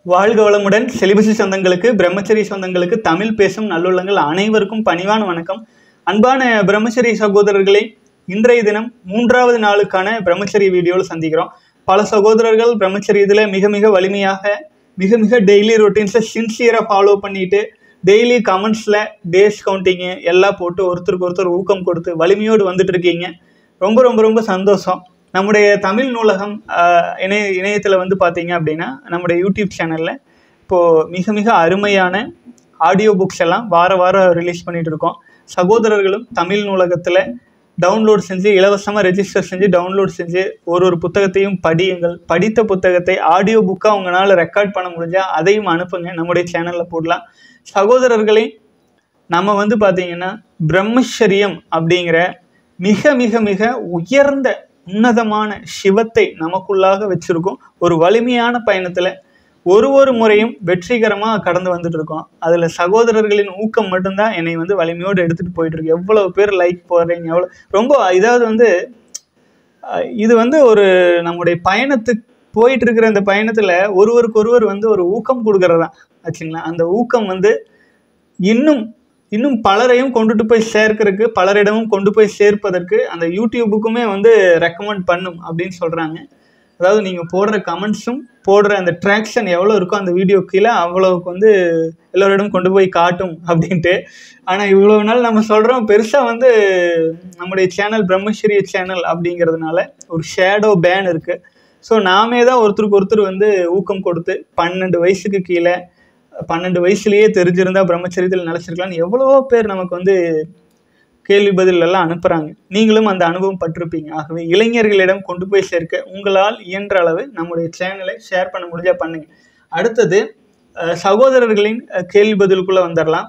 வாழ்க வளமுடன் செலிபசி சொந்தங்களுக்கு பிரம்மச்சரி சொந்தங்களுக்கு தமிழ் பேசும் நல்லுள்ளங்கள் அனைவருக்கும் பணிவான வணக்கம் அன்பான பிரம்மச்சரி சகோதரர்களே இன்றைய தினம் மூன்றாவது நாளுக்கான பிரம்மச்சரி வீடியோவில் சந்திக்கிறோம் பல சகோதரர்கள் பிரம்மச்சரி இதில் மிக மிக வலிமையாக மிக மிக டெய்லி ரொட்டீன்ஸில் சின்சியராக ஃபாலோ பண்ணிட்டு டெய்லி கமெண்ட்ஸில் டேஸ் கவுண்டிங்கு எல்லாம் போட்டு ஒருத்தருக்கு ஒருத்தர் ஊக்கம் கொடுத்து வலிமையோடு வந்துட்டு இருக்கீங்க ரொம்ப ரொம்ப ரொம்ப சந்தோஷம் நம்முடைய தமிழ் நூலகம் ஆஹ், இணைய இணையத்தில் வந்து பார்த்தீங்க அப்படின்னா நம்முடைய யூடியூப் சேனலில் இப்போது மிக மிக அருமையான ஆடியோ புக்ஸ் எல்லாம் வார வாரம் ரிலீஸ் பண்ணிட்டு இருக்கோம் சகோதரர்களும் தமிழ் நூலகத்தில் டவுன்லோட் செஞ்சு இலவசமாக ரெஜிஸ்டர் செஞ்சு டவுன்லோட் செஞ்சு ஒரு ஒரு புத்தகத்தையும் படியுங்கள் படித்த புத்தகத்தை ஆடியோ புக்காக உங்களால் ரெக்கார்ட் பண்ண முடிஞ்சால் அதையும் அனுப்புங்க நம்முடைய சேனலில் போடலாம் சகோதரர்களே நம்ம வந்து பார்த்தீங்கன்னா பிரம்மச்சரியம் அப்படிங்கிற மிக மிக மிக உயர்ந்த உன்னதமான சிவத்தை நமக்குள்ளாக வச்சிருக்கோம் ஒரு வலிமையான பயணத்தில் ஒரு ஒரு முறையும் வெற்றிகரமாக கடந்து வந்துட்டு இருக்கோம் அதில் சகோதரர்களின் ஊக்கம் மட்டும்தான் என்னை வந்து வலிமையோடு எடுத்துகிட்டு போயிட்டு இருக்கு எவ்வளவு பேர் லைக் போடுறீங்க எவ்வளோ ரொம்ப இதாவது வந்து அஹ், இது வந்து ஒரு நம்முடைய பயணத்துக்கு போயிட்டு இருக்கிற அந்த பயணத்தில் ஒருவருக்கு ஒருவர் வந்து ஒரு ஊக்கம் கொடுக்கறதா ஆச்சுங்களா அந்த ஊக்கம் வந்து இன்னும் இன்னும் பலரையும் கொண்டுட்டு போய் சேர்க்கறதுக்கு பலரிடமும் கொண்டு போய் சேர்ப்பதற்கு அந்த யூடியூபுக்குமே வந்து ரெக்கமெண்ட் பண்ணும் அப்படின்னு சொல்கிறாங்க அதாவது நீங்கள் போடுற கமெண்ட்ஸும் போடுற அந்த ட்ராக்ஷன் எவ்வளோ இருக்கோ அந்த வீடியோ கீழே அவ்வளவுக்கு வந்து எல்லோரிடம் கொண்டு போய் காட்டும் அப்படின்ட்டு ஆனால் இவ்வளோ நாள் நம்ம சொல்கிறோம் பெருசாக வந்து நம்முடைய சேனல் பிரம்மஸ்ரீ சேனல் அப்படிங்கிறதுனால ஒரு ஷேடோ பேன் இருக்குது ஸோ நாமே தான் ஒருத்தருக்கு ஒருத்தர் வந்து ஊக்கம் கொடுத்து பன்னெண்டு வயசுக்கு கீழே பன்னெண்டு வயசுலயே தெரிஞ்சிருந்தா பிரம்மச்சரியத்தில் நிலச்சிருக்கலாம்னு எவ்வளவோ பேர் நமக்கு வந்து கேள்வி பதில் எல்லாம் அனுப்புகிறாங்க நீங்களும் அந்த அனுபவம் பட்டிருப்பீங்க ஆகவே இளைஞர்களிடம் கொண்டு போய் சேர்க்க உங்களால் இயன்ற அளவு நம்முடைய சேனலை ஷேர் பண்ண முடிஞ்சா பண்ணுங்க அடுத்தது அஹ், சகோதரர்களின் அஹ், கேள்வி பதிலுக்குள்ளே வந்துடலாம்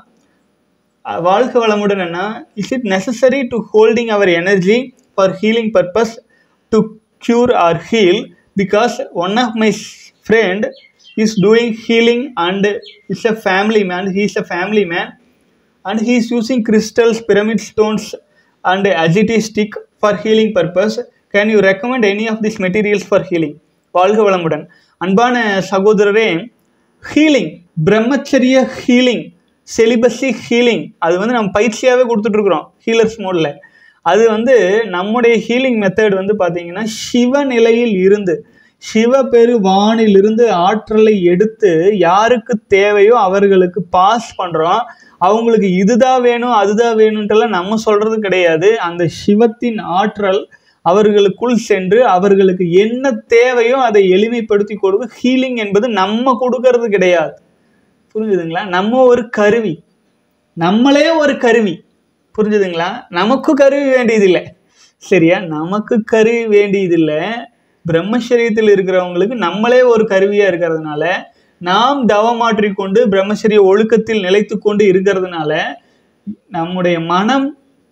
அஹ், வாழ்க வளமுடன் என்ன is it necessary to holding our energy for healing purpose to cure or heal because one of my friend is doing healing and is a family man he is a family man and he is using crystals, pyramid stones, and agiti stick for healing purpose. Can you recommend any of these materials for healing? வாழ்க வளமுடன் அன்பான சகோதரரே healing பிரம்மச்சரிய healing celibacy healing அது வந்து நம்ம பயிற்சியாகவே கொடுத்துட்ருக்குறோம் healers மோடில் அது வந்து நம்முடைய ஹீலிங் மெத்தட் வந்து பார்த்தீங்கன்னா சிவ நிலையில் இருந்து சிவபெரு வானிலிருந்து ஆற்றலை எடுத்து யாருக்கு தேவையோ அவர்களுக்கு பாஸ் பண்ணுறோம் அவங்களுக்கு இதுதான் வேணும் அதுதான் வேணும்ட்டெல்லாம் நம்ம சொல்கிறது கிடையாது அந்த சிவத்தின் ஆற்றல் அவர்களுக்குள் சென்று அவர்களுக்கு என்ன தேவையோ அதை எளிமைப்படுத்தி கொடுக்கும் ஹீலிங் என்பது நம்ம கொடுக்கறது கிடையாது புரிஞ்சுதுங்களா நம்ம ஒரு கருவி நம்மளே ஒரு கருவி புரிஞ்சுதுங்களா நமக்கு கருவி வேண்டியதில்லை சரியா நமக்கு கருவி வேண்டியதில்லை பிரம்மச்சரியத்தில் இருக்கிறவங்களுக்கு நம்மளே ஒரு கருவியாக இருக்கிறதுனால நாம் தவமாற்றிக் கொண்டு பிரம்மச்சரிய ஒழுக்கத்தில் நிலைத்து கொண்டு இருக்கிறதுனால நம்முடைய மனம்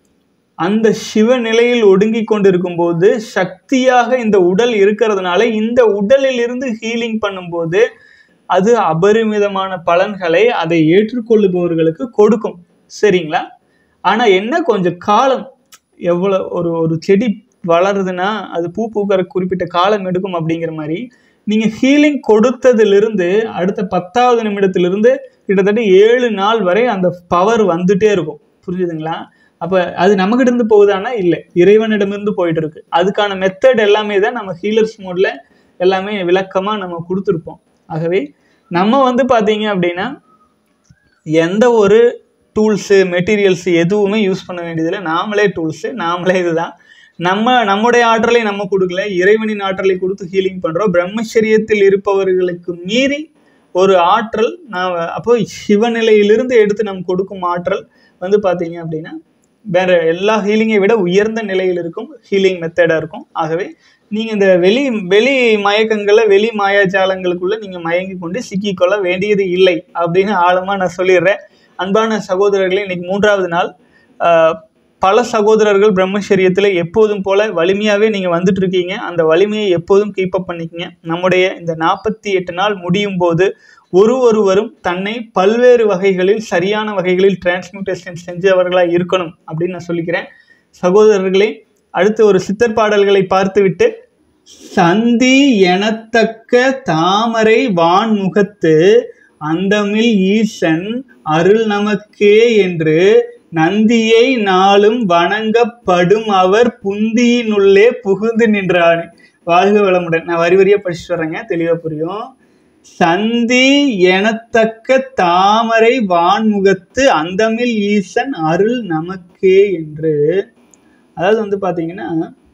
அந்த சிவ நிலையில் ஒடுங்கி கொண்டிருக்கும்போது சக்தியாக இந்த உடல் இருக்கிறதுனால இந்த உடலில் இருந்து ஹீலிங் பண்ணும்போது அது அபரிமிதமான பலன்களை அதை ஏற்றுக்கொள்ளுபவர்களுக்கு கொடுக்கும் சரிங்களா ஆனால் என்ன கொஞ்சம் காலம் எவ்வளோ ஒரு ஒரு செடி வளருதுன்னா அது பூ பூக்கிற குறிப்பிட்ட காலம் எடுக்கும் அப்படிங்கிற மாதிரி நீங்கள் ஹீலிங் கொடுத்ததிலிருந்து அடுத்த பத்தாவது நிமிடத்திலிருந்து கிட்டத்தட்ட ஏழு நாள் வரை அந்த பவர் வந்துட்டே இருக்கும் புரிஞ்சுதுங்களா அப்போ அது நம்மகிட்ட இருந்து போகுதானா இல்லை இறைவனிடமிருந்து போயிட்டு இருக்கு அதுக்கான மெத்தட் எல்லாமே தான் நம்ம ஹீலர்ஸ் மோடில் எல்லாமே விளக்கமாக நம்ம கொடுத்துருப்போம் ஆகவே நம்ம வந்து பார்த்தீங்க அப்படின்னா எந்த ஒரு டூல்ஸு மெட்டீரியல்ஸ் எதுவுமே யூஸ் பண்ண வேண்டியதில்லை நாமளே டூல்ஸு நாமளே இதுதான் நம்ம நம்முடைய ஆற்றலை நம்ம கொடுக்கல இறைவனின் ஆற்றலை கொடுத்து ஹீலிங் பண்ணுறோம் பிரம்மச்சரியத்தில் இருப்பவர்களுக்கு மீறி ஒரு ஆற்றல் நான் அப்போ சிவநிலையிலிருந்து எடுத்து நம்ம கொடுக்கும் ஆற்றல் வந்து பார்த்தீங்க அப்படின்னா வேற எல்லா ஹீலிங்கை விட உயர்ந்த நிலையில் இருக்கும் ஹீலிங் மெத்தடாக இருக்கும் ஆகவே நீங்கள் இந்த வெளி வெளி மயக்கங்களை வெளி மாயாஜாலங்களுக்குள்ள நீங்கள் மயங்கி கொண்டு சிக்கிக்கொள்ள வேண்டியது இல்லை அப்படின்னு ஆழமாக நான் சொல்லிடுறேன் அன்பான சகோதரர்களே இன்னைக்கு மூன்றாவது நாள் ஆஹ், பல சகோதரர்கள் பிரம்மச்சரியத்தில் எப்போதும் போல வலிமையாகவே நீங்கள் வந்துட்டு இருக்கீங்க அந்த வலிமையை எப்போதும் கீப் அப் பண்ணிக்கங்க நம்முடைய இந்த நாற்பத்தி எட்டு நாள் முடியும் போது ஒரு ஒருவரும் தன்னை பல்வேறு வகைகளில் சரியான வகைகளில் டிரான்ஸ்மியூட்டேஷன் செஞ்சவர்களாக இருக்கணும் அப்படின்னு நான் சொல்லிக்கிறேன் சகோதரர்களே அடுத்து ஒரு சித்தர் பாடல்களை பார்த்துவிட்டு சந்தி எனத்தக்க தாமரை வான்முகத்து அந்தமில் ஈசன் அருள் நமக்கே என்று நந்தியை நாளும் வணங்கப்படும் அவர் புந்தியினுள்ளே புகுந்து நின்றான் வாழ்க வளமுடன் நான் வரி வரியா படிச்சுட்டு வரேங்க தெளிவா புரியும் சந்தி எனத்தக்க தாமரை வான்முகத்து அந்தமில் ஈசன் அருள் நமக்கே என்று அதாவது வந்து பாத்தீங்கன்னா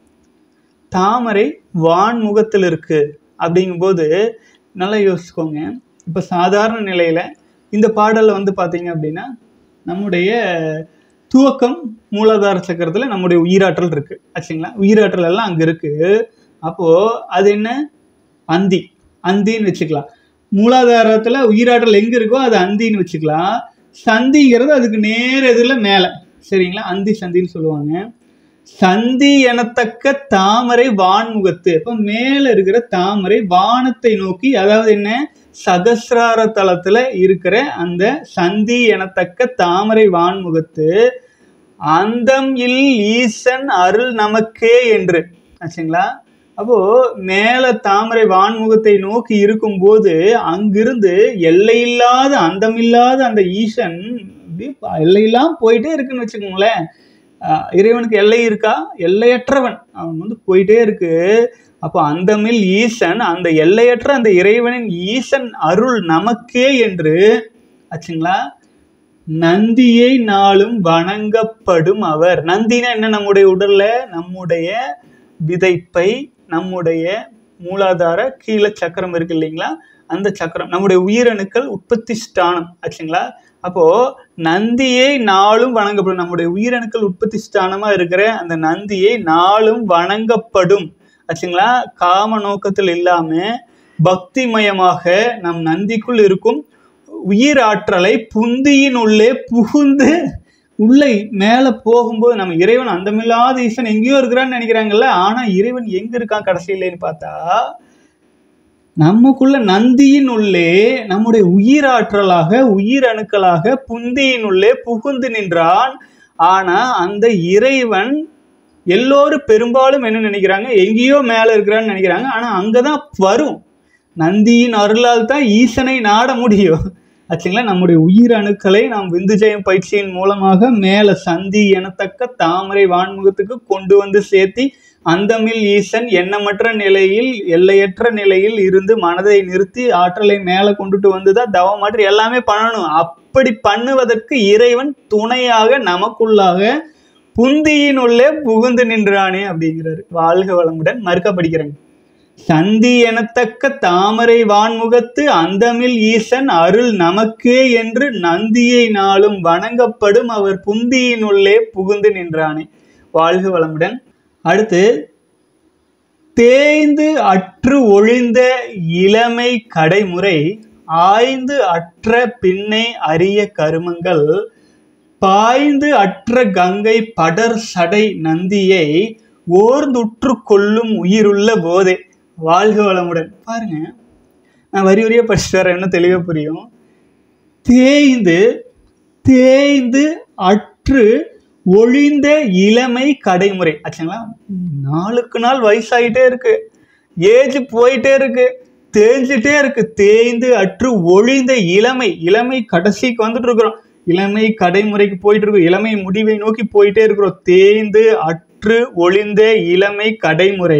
தாமரை வான்முகத்தில் இருக்கு அப்படிங்கும்போது நல்லா யோசிச்சுக்கோங்க இப்போ சாதாரண நிலையில இந்த பாடல்ல வந்து பாத்தீங்க அப்படின்னா நம்முடைய துவக்கம் மூலாதார சக்கரத்துல நம்முடைய உயிராற்றல் இருக்கு ஆச்சுங்களா உயிராற்றல் எல்லாம் அங்க இருக்கு அப்போ அது என்ன அந்தி அந்தின்னு வச்சுக்கலாம் மூலாதாரத்துல உயிராற்றல் எங்க இருக்கோ அது அந்தின்னு வச்சுக்கலாம் சந்திங்கிறது அதுக்கு நேர எதிரில மேல சரிங்களா அந்தி சந்தின்னு சொல்லுவாங்க சந்தி எனத்தக்க தாமரை வான்முகத்து இப்ப மேல இருக்கிற தாமரை வானத்தை நோக்கி அதாவது என்ன சகசிரார தலத்துல இருக்கிற அந்த சந்தி எனத்தக்க தாமரை வான்முகத்து அந்தம் இல் ஈசன் அருள் நமக்கே என்று ஆச்சுங்களா அப்போ மேல தாமரை வான்முகத்தை நோக்கி இருக்கும்போது அங்கிருந்து எல்லையில்லாத அந்தமில்லாத அந்த ஈசன் அப்படியே ப- எல்லையெல்லாம் போயிட்டே இருக்குன்னு வச்சுக்கோங்களேன் ஆஹ் இறைவனுக்கு எல்லை இருக்கா எல்லையற்றவன் அவன் வந்து போயிட்டே இருக்கு அப்போ அந்தமில் ஈசன் அந்த எல்லையற்ற அந்த இறைவனின் ஈசன் அருள் நமக்கே என்று ஆச்சுங்களா நந்தியை நாளும் வணங்கப்படும் அவர் நந்தினா என்ன நம்முடைய உடல்ல நம்முடைய விதைப்பை நம்முடைய மூலாதார கீழே சக்கரம் இருக்கு இல்லைங்களா அந்த சக்கரம் நம்முடைய உயிரணுக்கள் உற்பத்தி ஸ்தானம் ஆச்சுங்களா அப்போ நந்தியை நாளும் வணங்கப்படும் நம்முடைய உயிரணுக்கள் உற்பத்தி ஸ்தானமா இருக்கிற அந்த நந்தியை நாளும் வணங்கப்படும் ஆச்சுங்களா காம நோக்கத்தில் இல்லாம பக்திமயமாக நம் நந்திக்குள் இருக்கும் உயிர் ஆற்றலை புந்தியின் உள்ளே புகுந்து உள்ளே மேல போகும்போது நம்ம இறைவன் அந்தமில்லாத ஈசன் எங்கேயோ இருக்கிறான்னு நினைக்கிறாங்கல்ல ஆனா இறைவன் எங்க இருக்கான் கடைசியிலேன்னு பார்த்தா நமக்குள்ள நந்தியின் உள்ளே நம்முடைய உயிராற்றலாக உயிரணுக்களாக புந்தியின் உள்ளே புகுந்து நின்றான் ஆனா அந்த இறைவன் எல்லோரும் பெரும்பாலும் என்ன நினைக்கிறாங்க எங்கேயோ மேல இருக்கிறான்னு நினைக்கிறாங்க ஆனா அங்கதான் வரும் நந்தியின் அருளால் தான் ஈசனை நாட முடியும் ஆச்சுங்களா நம்முடைய உயிர் அணுக்களை நாம் விந்துஜயம் பயிற்சியின் மூலமாக மேல சந்தி எனத்தக்க தாமரை வான்முகத்துக்கு கொண்டு வந்து சேர்த்தி அந்தமில் ஈசன் எண்ணமற்ற நிலையில் எல்லையற்ற நிலையில் இருந்து மனதை நிறுத்தி ஆற்றலை மேலே கொண்டுட்டு வந்துதான் தவம் மாற்றி எல்லாமே பண்ணணும் அப்படி பண்ணுவதற்கு இறைவன் துணையாக நமக்குள்ளாக புந்தியினுள்ளே புகுந்து நின்றானே அப்படிங்கிறாரு வாழ்க வளமுடன் மறுக்க படிக்கிறேங்க சந்தி எனத்தக்க தாமரை வான்முகத்து அந்தமில் ஈசன் அருள் நமக்கே என்று நந்தியை நாளும் வணங்கப்படும் அவர் புந்தியினுள்ளே புகுந்து நின்றானே வாழ்க வளமுடன் அடுத்து தேய்ந்து அற்று ஒழிந்த இளமை கடைமுறை ஆய்ந்து அற்ற பின்னை அரிய கருமங்கள் பாய்ந்து அற்ற கங்கை படர் சடை நந்தியை ஓர்ந்துற்று கொள்ளும் உயிருள்ள போதே வாழ்க வளமுடன் பாருங்க நான் வரி வரியா படிச்சுட்டு வரேன் இன்னும் தெளிவா புரியும் தேய்ந்து தேய்ந்து அற்று ஒழிந்த இளமை கடைமுறை ஆச்சுங்களா நாளுக்கு நாள் வயசாயிட்டே இருக்கு ஏஜ் போயிட்டே இருக்கு தேஞ்சிட்டே இருக்கு தேய்ந்து அற்று ஒழிந்த இளமை இளமை கடைசிக்கு வந்துட்டு இருக்கிறோம் இளமை கடைமுறைக்கு போயிட்டு இருக்கோம் இளமை முடிவை நோக்கி போயிட்டே இருக்கிறோம் தேய்ந்து அற்று ஒழிந்த இளமை கடைமுறை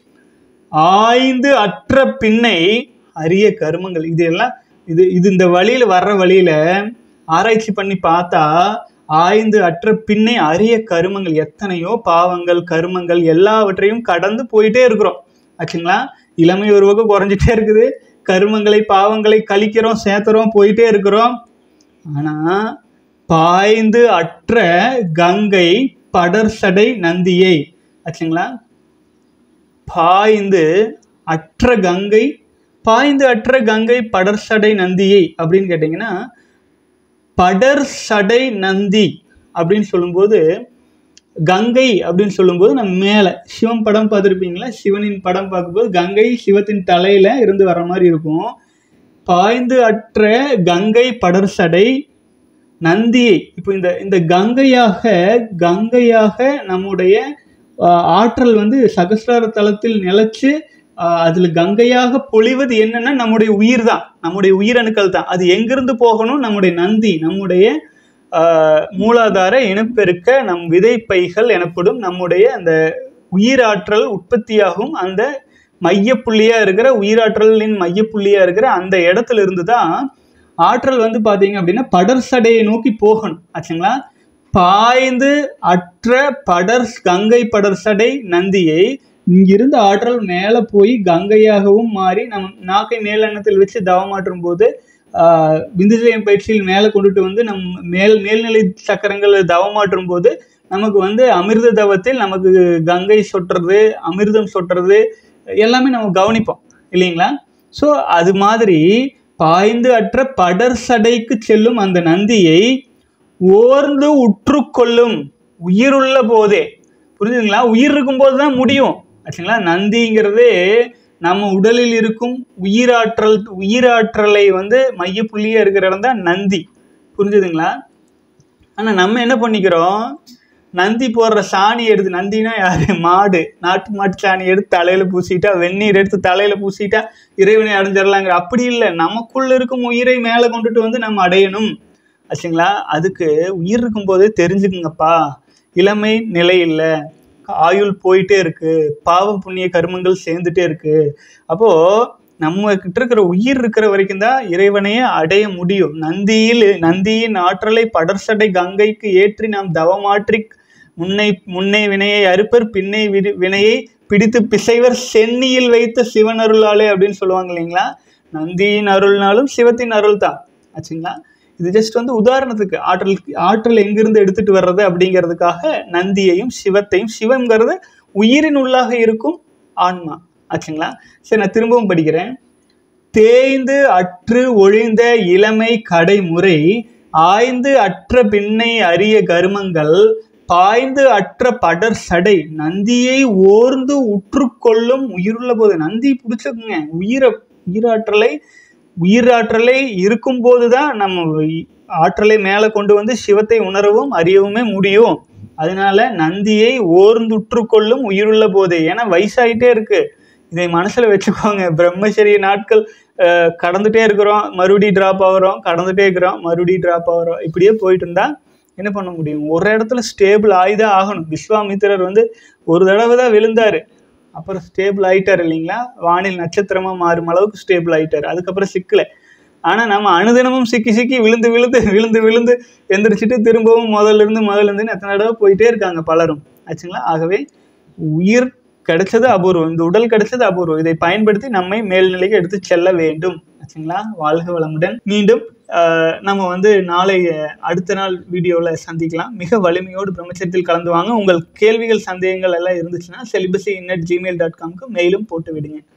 ஆய்ந்து அற்ற பின்னை அரிய கருமங்கள் இது எல்லாம் இது இது இந்த வழியில வர்ற வழியில ஆராய்ச்சி பண்ணி பார்த்தா ஆய்ந்து அற்ற பின்னை அரிய கருமங்கள் எத்தனையோ பாவங்கள் கருமங்கள் எல்லாவற்றையும் கடந்து போயிட்டே இருக்கிறோம் ஆச்சுங்களா இளமை ஒரு பக்கம் குறைஞ்சிட்டே இருக்குது கருமங்களை பாவங்களை கழிக்கிறோம் சேர்த்துறோம் போயிட்டே இருக்கிறோம் ஆனா பாய்ந்து அற்ற கங்கை படர்சடை நந்தியை ஆச்சுங்களா பாய்ந்து அற்ற கங்கை பாய்ந்து அற்ற கங்கை படர்சடை நந்தியை அப்படின்னு கேட்டிங்கன்னா படர்சடை நந்தி அப்படின்னு சொல்லும்போது கங்கை அப்படின்னு சொல்லும்போது நம்ம மேலே சிவன் படம் பார்த்துருப்பீங்களா சிவனின் படம் பார்க்கும்போது கங்கை சிவத்தின் தலையில இருந்து வர மாதிரி இருக்கும் பாய்ந்து அற்ற கங்கை படர்சடை நந்தியை இப்போ இந்த இந்த கங்கையாக கங்கையாக நம்முடைய ஆஹ் ஆற்றல் வந்து சகசிரார தலத்தில் நிலைச்சு ஆஹ் அதுல கங்கையாக பொழிவது என்னன்னா நம்முடைய உயிர் தான் நம்முடைய உயிரணுக்கள் தான் அது எங்கிருந்து போகணும் நம்முடைய நந்தி நம்முடைய ஆஹ் மூலாதார இனப்பெருக்க நம் விதைப்பைகள் எனப்படும் நம்முடைய அந்த உயிராற்றல் உற்பத்தியாகும் அந்த மையப்புள்ளியா இருக்கிற உயிராற்றலின் மையப்புள்ளியா இருக்கிற அந்த இடத்துல இருந்து தான் ஆற்றல் வந்து பாத்தீங்க அப்படின்னா படர்சடையை நோக்கி போகணும் ஆச்சுங்களா பாய்ந்து அற்ற படர் கங்கை படர்சடை நந்தியை இங்கிருந்து ஆற்றல் மேலே போய் கங்கையாகவும் மாறி நம் நாக்கை மேலெண்ணத்தில் வச்சு தவமாற்றும் போது ஆஹ், விந்துஜயம் பயிற்சியில் மேலே கொண்டுட்டு வந்து நம் மேல் மேல்நிலை சக்கரங்கள் தவமாற்றும் போது நமக்கு வந்து அமிர்த தவத்தில் நமக்கு கங்கை சொட்டுறது அமிர்தம் சொட்டுறது எல்லாமே நம்ம கவனிப்போம் இல்லைங்களா ஸோ அது மாதிரி பாய்ந்து அற்ற படர் சடைக்கு செல்லும் அந்த நந்தியை ஓர்ந்து உற்றுக்கொள்ளும் உயிருள்ள போதே புரிஞ்சுதுங்களா உயிர் இருக்கும்போது தான் முடியும் ஆச்சுங்களா நந்திங்கிறது நம்ம உடலில் இருக்கும் உயிராற்றல் உயிராற்றலை வந்து மையப்புள்ளியாக இருக்கிற இடம் தான் நந்தி புரிஞ்சுதுங்களா ஆனால் நம்ம என்ன பண்ணிக்கிறோம் நந்தி போடுற சாணி எடுத்து நந்தினா யாரு மாடு நாட்டு மாட்டு சாணி எடுத்து தலையில பூசிட்டா வெந்நீர் எடுத்து தலையில பூசிட்டா இறைவனை அடைஞ்சிடலாங்கிற அப்படி இல்லை நமக்குள்ள இருக்கும் உயிரை மேலே கொண்டுட்டு வந்து நம்ம அடையணும் ஆச்சுங்களா அதுக்கு உயிர் இருக்கும்போதே தெரிஞ்சுக்குங்கப்பா இளமை நிலை இல்லை ஆயுள் போயிட்டே இருக்கு பாவ புண்ணிய கர்மங்கள் சேர்ந்துட்டே இருக்கு அப்போ நம்ம கிட்ட இருக்கிற உயிர் இருக்கிற வரைக்கும் தான் இறைவனையே அடைய முடியும் நந்தியில் நந்தியின் ஆற்றலை படர்சடை கங்கைக்கு ஏற்றி நாம் தவமாற்றி முன்னை முன்னை வினையை அறுப்பர் பின்னை விடு- வினையை பிடித்து பிசைவர் சென்னியில் வைத்த சிவன் அருளாலே அப்படின்னு சொல்லுவாங்க இல்லைங்களா நந்தியின் அருள்னாலும் சிவத்தின் அருள் தான் ஆச்சுங்களா இது ஜஸ்ட் வந்து உதாரணத்துக்கு ஆற்றல் ஆற்றல் எங்கிருந்து எடுத்துட்டு வர்றது அப்படிங்கிறதுக்காக நந்தியையும் சிவத்தையும் சிவங்கிறது உயிரின் உள்ளாக இருக்கும் ஆன்மா ஆச்சுங்களா சரி நான் திரும்பவும் படிக்கிறேன் தேய்ந்து அற்று ஒழிந்த இளமை கடைமுறை ஆய்ந்து அற்ற பின்னை அரிய கருமங்கள் பாய்ந்து அற்ற படர் சடை நந்தியை ஓர்ந்து உற்றுக்கொள்ளும் உயிருள்ள போது நந்தி பிடிச்சுக்குங்க உயிரை உயிராற்றலை உயிராற்றலை இருக்கும்போது தான் நம்ம இ- ஆற்றலை மேலே கொண்டு வந்து சிவத்தை உணரவும் அறியவுமே முடியும் அதனால நந்தியை ஓர்ந்துற்று கொள்ளும் உயிருள்ள போதே ஏன்னா வயசாயிட்டே இருக்கு இதை மனசுல வச்சுக்கோங்க பிரம்மச்சரிய நாட்கள் அஹ், கடந்துட்டே இருக்கிறோம் மறுபடியும் டிராப் ஆகுறோம் கடந்துட்டே இருக்கிறோம் மறுபடியும் டிராப் ஆகுறோம் இப்படியே போயிட்டு இருந்தா என்ன பண்ண முடியும் ஒரு இடத்துல ஸ்டேபிள் ஆகிதான் ஆகணும் விஸ்வாமித்திரர் வந்து ஒரு தடவை தான் விழுந்தாரு அப்புறம் ஸ்டேபிள் ஆயிட்டார் இல்லைங்களா வானில் நட்சத்திரமா மாறும் அளவுக்கு ஸ்டேபிள் ஆயிட்டார் அதுக்கப்புறம் சிக்கல ஆனா நம்ம அனுதினமும் சிக்கி சிக்கி விழுந்து விழுந்து விழுந்து விழுந்து எந்திரிச்சிட்டு திரும்பவும் முதல்ல இருந்து முதல்ல இருந்து எத்தனை தடவை போயிட்டே இருக்காங்க பலரும் ஆச்சுங்களா ஆகவே உயிர் கிடைச்சது அபூர்வம் இந்த உடல் கிடைச்சது அபூர்வம் இதை பயன்படுத்தி நம்மை மேல்நிலைக்கு எடுத்து செல்ல வேண்டும் ஆச்சுங்களா வாழ்க வளமுடன் மீண்டும் ஆஹ், நம்ம வந்து நாளை அஹ், அடுத்த நாள் வீடியோவில் சந்திக்கலாம் மிக வலிமையோடு பிரம்மச்சரியத்தில் கலந்து வாங்க உங்கள் கேள்விகள் சந்தேகங்கள் எல்லாம் இருந்துச்சுன்னா செலிபஸி இன்னட் ஜிமெயில் டாட் காம்க்கு மெயிலும் போட்டு விடுங்க